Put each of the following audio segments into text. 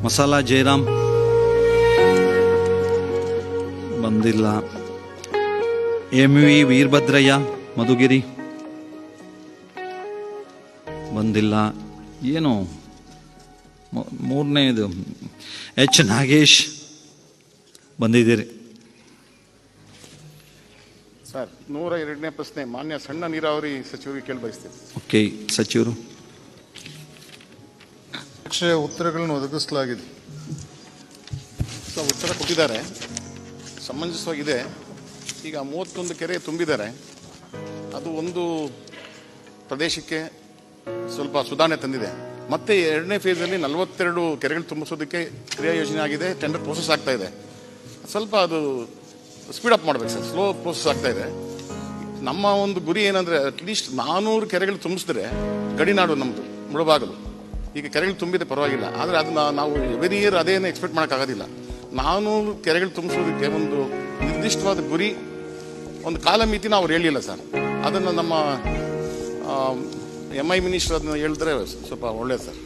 ಮಸಾಲಾ ಜಯರಾಮ್ ಬಂದಿಲ್ಲ M V Veerabhadraiah Madhugiri ಬಂದಿಲ್ಲ ಏನು ಮೂ- ಮೂರನೇದು ಎಚ್ ನಾಗೇಶ್ ಬಂದಿದ್ದೀರಿ ಸರ್ ನೂರ ಎರಡನೇ ಪ್ರಶ್ನೆ ಮಾನ್ಯ ಸಣ್ಣ ನೀರಾವರಿ ಸಚಿವರಿಗೆ ಕೇಳಿ ಬಯಸ್ತೇನೆ ಓಕೆ ಸಚಿವರು ಅಕ್ಷಯ ಉತ್ತರಗಳನ್ನು ಒದಗಿಸಲಾಗಿದೆ ಸೊ ಉತ್ತರ ಕೊಟ್ಟಿದ್ದಾರೆ ಸಮಂಜಸವಾಗಿದೆ ಈಗ ಮೂವತ್ತೊಂದು ಕೆರೆ ತುಂಬಿದ್ದಾರೆ ಅದು ಒಂದು ಪ್ರದೇಶಕ್ಕೆ ಸ್ವಲ್ಪ ಸುಧಾರಣೆ ತಂದಿದೆ ಮತ್ತೆ ಎರಡನೇ ಫೇಸಲ್ಲಿ ನಲವತ್ತೆರಡು ಕೆರೆಗಳು ತುಂಬಿಸೋದಕ್ಕೆ ಕ್ರಿಯಾ ಯೋಜನೆ ಆಗಿದೆ ಟೆಂಡರ್ ಪ್ರೋಸೆಸ್ ಆಗ್ತಾ ಇದೆ ಸ್ವಲ್ಪ ಅದು ಸ್ಪೀಡ್ ಅಪ್ ಮಾಡ್ಬೇಕು ಸರ್ ಸ್ಲೋ ಪ್ರೋಸೆಸ್ ಆಗ್ತಾ ಇದೆ ನಮ್ಮ ಒಂದು ಗುರಿ ಏನಂದ್ರೆ ಅಟ್ಲೀಸ್ಟ್ ನಾನೂರು ಕೆರೆಗಳು ತುಂಬಿಸಿದ್ರೆ ಗಡಿನಾಡು ನಮ್ಮದು ಮುಳಬಾಗಲು ಈಗ ಕೆರೆಗಳು ತುಂಬಿದೆ ಪರವಾಗಿಲ್ಲ ಆದರೆ ಅದನ್ನ ನಾವು ಎವ್ರಿ ಇಯರ್ ಅದೇನು ಎಕ್ಸ್ಪೆಕ್ಟ್ ಮಾಡೋಕ್ಕಾಗೋದಿಲ್ಲ ನಾನೂರು ಕೆರೆಗಳು ತುಂಬಿಸೋದಕ್ಕೆ ಒಂದು ನಿರ್ದಿಷ್ಟವಾದ ಗುರಿ ಒಂದು ಕಾಲಮಿತಿನ ಅವ್ರು ಹೇಳಿಲ್ಲ ಸರ್ ಅದನ್ನು ನಮ್ಮ ಎಮ್ ಐ ಮಿನಿಸ್ಟರ್ ಅದನ್ನ ಹೇಳಿದ್ರೆ ಸ್ವಲ್ಪ ಒಳ್ಳೇದು ಸರ್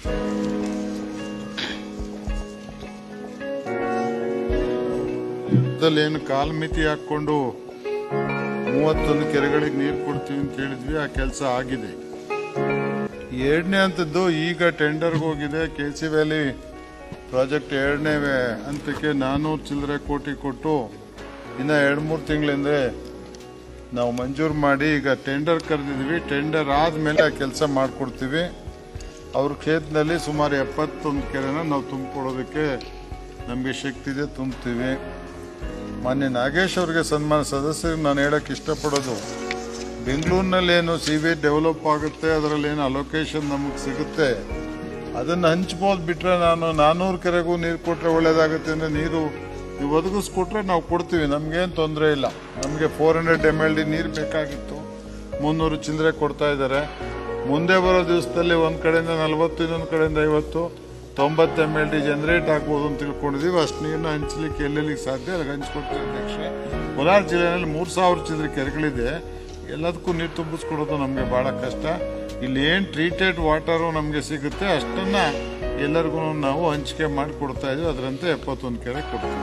ಯುದ್ಧದಲ್ಲಿ ಏನು ಕಾಲಮಿತಿ ಹಾಕೊಂಡು ಮೂವತ್ತೊಂದು ಕೆರೆಗಳಿಗೆ ನೀರು ಕೊಡ್ತೀವಿ ಅಂತ ಹೇಳಿದ್ವಿ ಆ ಕೆಲಸ ಆಗಿದೆ ಎರಡನೇ ಹಂತದ್ದು ಈಗ ಟೆಂಡರ್ಗೆ ಹೋಗಿದೆ ಕೆ ಸಿ ವ್ಯಾಲಿ ಪ್ರಾಜೆಕ್ಟ್ ಎರಡನೇ ಹಂತಕ್ಕೆ ನಾನ್ನೂರು ಚಿಲ್ಲರೆ ಕೋಟಿ ಕೊಟ್ಟು ಇನ್ನು ಎರಡು ಮೂರು ತಿಂಗಳಿಂದ ನಾವು ಮಂಜೂರು ಮಾಡಿ ಈಗ ಟೆಂಡರ್ ಕರೆದಿದ್ವಿ ಟೆಂಡರ್ ಆದಮೇಲೆ ಆ ಕೆಲಸ ಮಾಡಿಕೊಡ್ತೀವಿ ಅವ್ರ ಕ್ಷೇತ್ರದಲ್ಲಿ ಸುಮಾರು ಎಪ್ಪತ್ತೊಂದು ಕೆರೆನ ನಾವು ತುಂಬಿಕೊಡೋದಕ್ಕೆ ನಮಗೆ ಶಕ್ತಿ ಇದೆ ತುಂಬ್ತೀವಿ ಮಾನ್ಯ ನಾಗೇಶ್ ಅವ್ರಿಗೆ ಸನ್ಮಾನ ಸದಸ್ಯರಿಗೆ ನಾನು ಹೇಳಕ್ಕೆ ಇಷ್ಟಪಡೋದು ಬೆಂಗಳೂರಿನಲ್ಲಿ ಏನು ಸಿ ವಿ ಡೆವಲಪ್ ಆಗುತ್ತೆ ಅದರಲ್ಲಿ ಏನು ಅಲೋಕೇಶನ್ ನಮಗೆ ಸಿಗುತ್ತೆ ಅದನ್ನು ಹಂಚ್ಬೋದು ಬಿಟ್ರೆ ನಾನು ನಾನ್ನೂರು ಕೆರೆಗೂ ನೀರು ಕೊಟ್ಟರೆ ಒಳ್ಳೇದಾಗುತ್ತೆ ಅಂದರೆ ನೀರು ನೀವು ಒದಗಿಸ್ಕೊಟ್ರೆ ನಾವು ಕೊಡ್ತೀವಿ ನಮಗೇನು ತೊಂದರೆ ಇಲ್ಲ ನಮಗೆ four hundred M L D ನೀರು ಬೇಕಾಗಿತ್ತು ಮುನ್ನೂರು ಚಿಲ್ಲರೆ ಕೊಡ್ತಾ ಇದ್ದಾರೆ ಮುಂದೆ ಬರೋ ದಿವಸದಲ್ಲಿ ಒಂದು ಕಡೆಯಿಂದ ನಲವತ್ತು ಇನ್ನೊಂದು ಕಡೆಯಿಂದ ಐವತ್ತು ತೊಂಬತ್ತು ಎಮ್ ಎಲ್ ಡಿ ಜನರೇಟ್ ಆಗ್ಬೋದು ಅಂತ ತಿಳ್ಕೊಂಡಿದ್ದೀವಿ ಅಷ್ಟು ನೀರನ್ನ ಹಂಚಲಿಕ್ಕೆ ಎಲ್ಲೆಲ್ಲಿಗೆ ಸಾಧ್ಯ ಅಲ್ಲಿಗೆ ಹಂಚ್ಕೊಡ್ತೀವಿ ಅಧ್ಯಕ್ಷೆ ಕೋಲಾರ ಜಿಲ್ಲೆಯಲ್ಲಿ ಮೂರು ಸಾವಿರ ಚಿಲ್ಲರೆ ಕೆರೆಗಳಿದೆ ಎಲ್ಲದಕ್ಕೂ ನೀರು ತುಂಬಿಸ್ಕೊಡೋದು ನಮಗೆ ಭಾಳ ಕಷ್ಟ ಇಲ್ಲಿ ಏನು ಟ್ರೀಟೆಡ್ ವಾಟರು ನಮಗೆ ಸಿಗುತ್ತೆ ಅಷ್ಟನ್ನ ಎಲ್ಲರಿಗೂ ನಾವು ಹಂಚಿಕೆ ಮಾಡಿ ಕೊಡ್ತಾ ಇದೀವಿ ಅದರಂತೆ ಎಪ್ಪತ್ತೊಂದು ಕೆರೆ ಕೊಡ್ತೀವಿ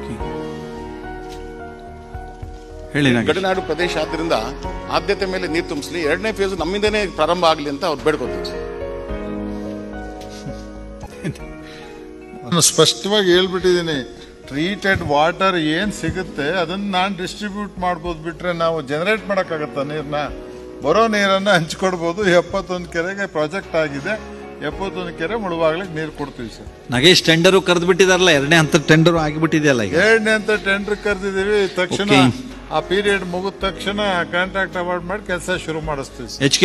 ಹೇಳಿ ನಾಗೇಶ್ ಗಡಿನಾಡು ಪ್ರದೇಶ ಆದ್ದರಿಂದ ಆದ್ಯತೆ ಮೇಲೆ ನೀರು ತುಂಬಿಸ್ಲಿ ಎರಡನೇ ಫೇಸ್ ನಮ್ಮಿಂದನೇ ಪ್ರಾರಂಭ ಆಗಲಿ ಅಂತ ಅವ್ರು ಬೇಡ್ಕೋತೀವಿ ಸರ್. ನಾನು ಸ್ಪಷ್ಟವಾಗಿ ಹೇಳ್ಬಿಟ್ಟಿದ್ದೀನಿ ಟ್ರೀಟೆಡ್ ವಾಟರ್ ಏನ್ ಸಿಗುತ್ತೆ ಅದನ್ನ ನಾನು ಡಿಸ್ಟ್ರಿಬ್ಯೂಟ್ ಮಾಡ್ಬೋದು ಬಿಟ್ರೆ ನಾವು ಜನರೇಟ್ ಮಾಡೋಕ್ಕಾಗತ್ತ ನೀರನ್ನ ಬರೋ ನೀರನ್ನ ಹಂಚ್ಕೊಡ್ಬೋದು ಎಪ್ಪತ್ತೊಂದು ಕೆರೆಗೆ ಪ್ರಾಜೆಕ್ಟ್ ಆಗಿದೆ ಎಪ್ಪತ್ತೊಂದು ಕೆರೆ ಮುಳುವಾಗ್ಲಿಕ್ಕೆ ನೀರು ಕೊಡ್ತೀವಿ ಸರ್ ನಾಗೇಶ್ ಟೆಂಡರು ಕರೆದು ಬಿಟ್ಟಿದಾರಲ್ಲ ಎರಡನೇ ಹಂತ ಟೆಂಡರ್ ಆಗಿಬಿಟ್ಟಿದೆಯಲ್ಲ ಈಗ ಎರಡನೇ ಅಂತ ಟೆಂಡರ್ ಕರೆದಿದ್ದೀವಿ ತಕ್ಷಣ Okay. ಆ ಪೀರಿಯಡ್ ಮುಗಿದ ತಕ್ಷಣ ಕಾಂಟ್ರಾಕ್ಟ್ ಅವಾರ್ಡ್ ಮಾಡಿ ಕೆಲಸ ಶುರು ಮಾಡಿಸ್ತೀವಿ ಸರ್ ಎಚ್